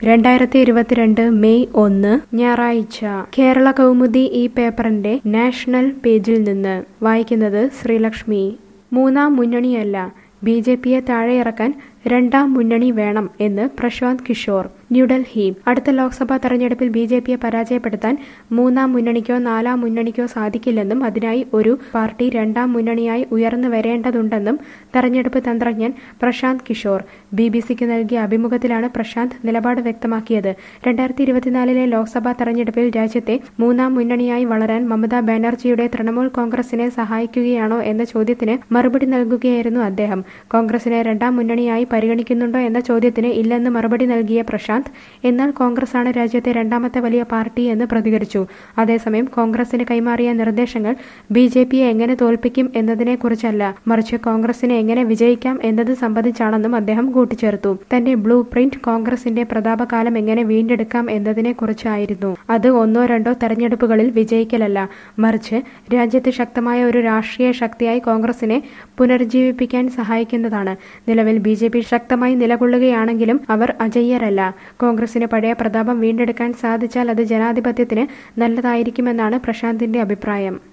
രണ്ടായിരത്തി ഇരുപത്തിരണ്ട് മെയ് ഒന്ന് ഞായറാഴ്ച കേരള കൗമുദി ഈ പേപ്പറിന്റെ നാഷണൽ പേജിൽ നിന്ന് വായിക്കുന്നത് ശ്രീലക്ഷ്മി മൂന്നാം മുന്നണിയല്ല ബി ജെ പിയെ താഴെയിറക്കാൻ രണ്ടാം മുന്നണി വേണം എന്ന് പ്രശാന്ത് കിഷോർ ന്യൂഡൽഹി അടുത്ത ലോക്സഭാ തെരഞ്ഞെടുപ്പിൽ ബി ജെ പിയെ പരാജയപ്പെടുത്താൻ മൂന്നാം മുന്നണിക്കോ നാലാം മുന്നണിക്കോ സാധിക്കില്ലെന്നും അതിനായി ഒരു പാർട്ടി രണ്ടാം മുന്നണിയായി ഉയർന്നു വരേണ്ടതുണ്ടെന്നും തെരഞ്ഞെടുപ്പ് തന്ത്രജ്ഞൻ പ്രശാന്ത് കിഷോർ ബി ബി സിക്ക് നൽകിയ അഭിമുഖത്തിലാണ് പ്രശാന്ത് നിലപാട് വ്യക്തമാക്കിയത് രണ്ടായിരത്തി ഇരുപത്തിനാലിലെ ലോക്സഭാ തെരഞ്ഞെടുപ്പിൽ രാജ്യത്തെ മൂന്നാം മുന്നണിയായി വളരാൻ മമതാ ബാനർജിയുടെ തൃണമൂൽ കോൺഗ്രസിനെ സഹായിക്കുകയാണോ എന്ന ചോദ്യത്തിന് മറുപടി നൽകുകയായിരുന്നു അദ്ദേഹം കോൺഗ്രസിനെ രണ്ടാം മുന്നണിയായി പരിഗണിക്കുന്നുണ്ടോ എന്ന ചോദ്യത്തിന് ഇല്ലെന്ന് മറുപടി നൽകിയ പ്രശാന്ത് എന്നാൽ കോൺഗ്രസാണ് രാജ്യത്തെ രണ്ടാമത്തെ വലിയ പാർട്ടി എന്ന് പ്രതികരിച്ചു അതേസമയം കോൺഗ്രസിന് കൈമാറിയ നിർദ്ദേശങ്ങൾ ബി ജെ പിയെ എങ്ങനെ തോൽപ്പിക്കും എന്നതിനെക്കുറിച്ചല്ല മറിച്ച് കോൺഗ്രസിനെ എങ്ങനെ വിജയിക്കാം എന്നത് സംബന്ധിച്ചാണെന്നും അദ്ദേഹം കൂട്ടിച്ചേർത്തു തന്റെ ബ്ലൂ പ്രിന്റ് കോൺഗ്രസിന്റെ പ്രതാപകാലം എങ്ങനെ വീണ്ടെടുക്കാം എന്നതിനെക്കുറിച്ചായിരുന്നു അത് ഒന്നോ രണ്ടോ തെരഞ്ഞെടുപ്പുകളിൽ വിജയിക്കലല്ല മറിച്ച് രാജ്യത്ത് ശക്തമായ ഒരു രാഷ്ട്രീയ ശക്തിയായി കോൺഗ്രസിനെ പുനരുജ്ജീവിപ്പിക്കാൻ സഹായിക്കുന്നതാണ് നിലവിൽ ബി ജെ പി ശക്തമായി നിലകൊള്ളുകയാണെങ്കിലും അവർ അജയ്യരല്ല കോൺഗ്രസിന് പഴയ പ്രതാപം വീണ്ടെടുക്കാൻ സാധിച്ചാൽ അത് ജനാധിപത്യത്തിന് നല്ലതായിരിക്കുമെന്നാണ് പ്രശാന്തിന്റെ അഭിപ്രായം